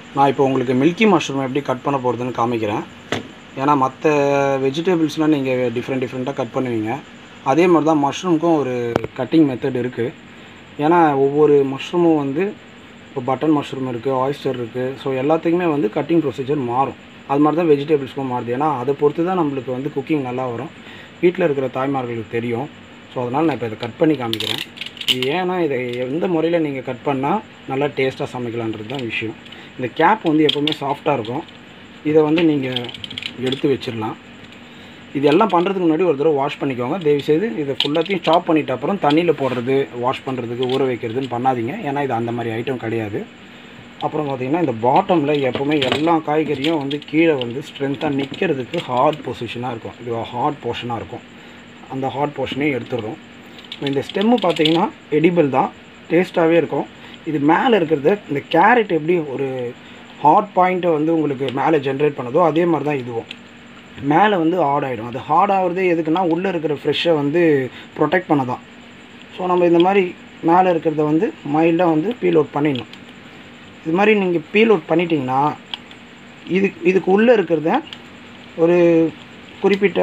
நான் இப்போ உங்களுக்கு மில்கி மஷ்ரூம் எப்படி கட் பண்ண போகிறதுன்னு காமிக்கிறேன் ஏன்னா மற்ற வெஜிடபிள்ஸ்லாம் நீங்கள் டிஃப்ரெண்ட் டிஃப்ரெண்ட்டாக கட் பண்ணுவீங்க அதே மாதிரி தான் மஷ்ரூம்க்கும் ஒரு கட்டிங் மெத்தட் இருக்குது ஏன்னா ஒவ்வொரு மஷ்ரூமும் வந்து இப்போ பட்டன் மஷ்ரூம் இருக்குது ஆயிஸ்டர் இருக்குது ஸோ எல்லாத்துக்குமே வந்து கட்டிங் ப்ரொசீஜர் மாறும் அது மாதிரி தான் வெஜிடபிள்ஸ்க்கும் மாறுது ஏன்னா அதை பொறுத்து தான் நம்மளுக்கு வந்து குக்கிங் நல்லா வரும் வீட்டில் இருக்கிற தாய்மார்களுக்கு தெரியும் ஸோ அதனால் நான் இப்போ இதை கட் பண்ணி காமிக்கிறேன் இது ஏன்னா இதை எந்த முறையில் நீங்கள் கட் பண்ணால் நல்லா டேஸ்ட்டாக சமைக்கலான்றது தான் விஷயம் இந்த கேப் வந்து எப்போவுமே சாஃப்டாக இருக்கும் இதை வந்து நீங்கள் எடுத்து வச்சிடலாம் இது எல்லாம் பண்ணுறதுக்கு முன்னாடி ஒரு தடவை வாஷ் பண்ணிக்கோங்க தயவுசெய்து இதை ஃபுல்லாத்தையும் சாப் பண்ணிட்ட அப்புறம் தண்ணியில் போடுறது வாஷ் பண்ணுறதுக்கு ஊற வைக்கிறதுன்னு பண்ணாதீங்க ஏன்னா இது அந்த மாதிரி ஐட்டம் கிடையாது அப்புறம் பார்த்தீங்கன்னா இந்த பாட்டமில் எப்போவுமே எல்லா காய்கறியும் வந்து கீழே வந்து ஸ்ட்ரென்த்தாக நிற்கிறதுக்கு ஹார்ட் பொசிஷனாக இருக்கும் இது ஹார்ட் போர்ஷனாக இருக்கும் அந்த ஹார்ட் போர்ஷனையும் எடுத்துடுறோம் இந்த ஸ்டெம்மு பார்த்தீங்கன்னா எடிபிள் தான் டேஸ்ட்டாகவே இருக்கும் இது மேலே இருக்கிறது இந்த கேரட் எப்படி ஒரு ஹார்ட் பாயிண்ட்டை வந்து உங்களுக்கு மேலே ஜென்ரேட் பண்ணதோ அதே மாதிரி தான் இதுவும் மேலே வந்து ஹார்ட் ஆகிடும் அது ஹார்ட் ஆகுறதே எதுக்குன்னா உள்ளே இருக்கிற ஃப்ரெஷ்ஷை வந்து ப்ரொடெக்ட் பண்ண தான் ஸோ நம்ம இந்த மாதிரி மேலே இருக்கிறத வந்து மைல்டாக வந்து பீல் அவுட் பண்ணிடணும் இது மாதிரி நீங்கள் பீல் அவுட் பண்ணிட்டீங்கன்னா இது இதுக்கு உள்ளே இருக்கிறத ஒரு குறிப்பிட்ட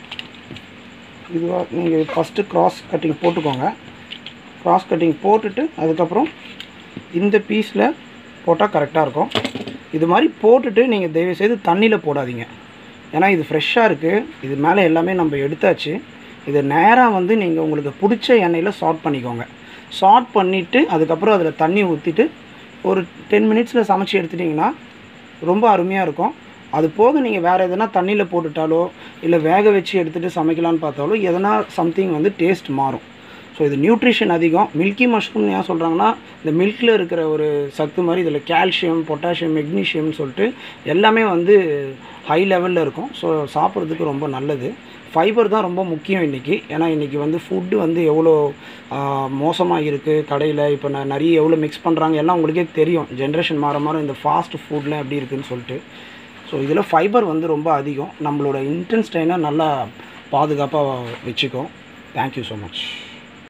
இதுவாக நீங்கள் ஃபஸ்ட்டு கிராஸ் கட்டிங் போட்டுக்கோங்க கிராஸ் கட்டிங் போட்டுட்டு அதுக்கப்புறம் இந்த பீஸில் போட்டால் கரெக்டாக இருக்கும் இது மாதிரி போட்டுட்டு நீங்கள் தயவுசெய்து தண்ணியில் போடாதீங்க ஏன்னா இது ஃப்ரெஷ்ஷாக இருக்குது இது மேலே எல்லாமே நம்ம எடுத்தாச்சு இதை நேராக வந்து நீங்கள் உங்களுக்கு பிடிச்ச எண்ணெயில் சார்ட் பண்ணிக்கோங்க சார்ட் பண்ணிவிட்டு அதுக்கப்புறம் அதில் தண்ணி ஊற்றிட்டு ஒரு டென் மினிட்ஸில் சமைச்சு எடுத்துட்டிங்கன்னா ரொம்ப அருமையாக இருக்கும் அது போக நீங்கள் வேறு எதனா தண்ணியில் போட்டுட்டாலோ இல்லை வேக வச்சு எடுத்துகிட்டு சமைக்கலான்னு பார்த்தாலோ எதனா சம்திங் வந்து டேஸ்ட் மாறும் ஸோ இது நியூட்ரிஷன் அதிகம் மில்கி மஷ்ரூம் ஏன் சொல்கிறாங்கன்னா இந்த மில்கில் இருக்கிற ஒரு சத்து மாதிரி இதில் கால்சியம் பொட்டாசியம் மெக்னீஷியம்னு சொல்லிட்டு எல்லாமே வந்து ஹை லெவலில் இருக்கும் ஸோ சாப்பிட்றதுக்கு ரொம்ப நல்லது ஃபைபர் தான் ரொம்ப முக்கியம் இன்றைக்கி ஏன்னா இன்றைக்கி வந்து ஃபுட்டு வந்து எவ்வளோ மோசமாக இருக்குது கடையில் இப்போ நான் நிறைய எவ்வளோ மிக்ஸ் பண்ணுறாங்க எல்லாம் உங்களுக்கே தெரியும் ஜென்ரேஷன் மாற மாற இந்த ஃபாஸ்ட் ஃபுட்லாம் எப்படி இருக்குதுன்னு சொல்லிட்டு ஸோ இதில் ஃபைபர் வந்து ரொம்ப அதிகம் நம்மளோட இன்டென்ஸ்டைனை நல்லா பாதுகாப்பாக வச்சுக்கும் தேங்க்யூ ஸோ மச்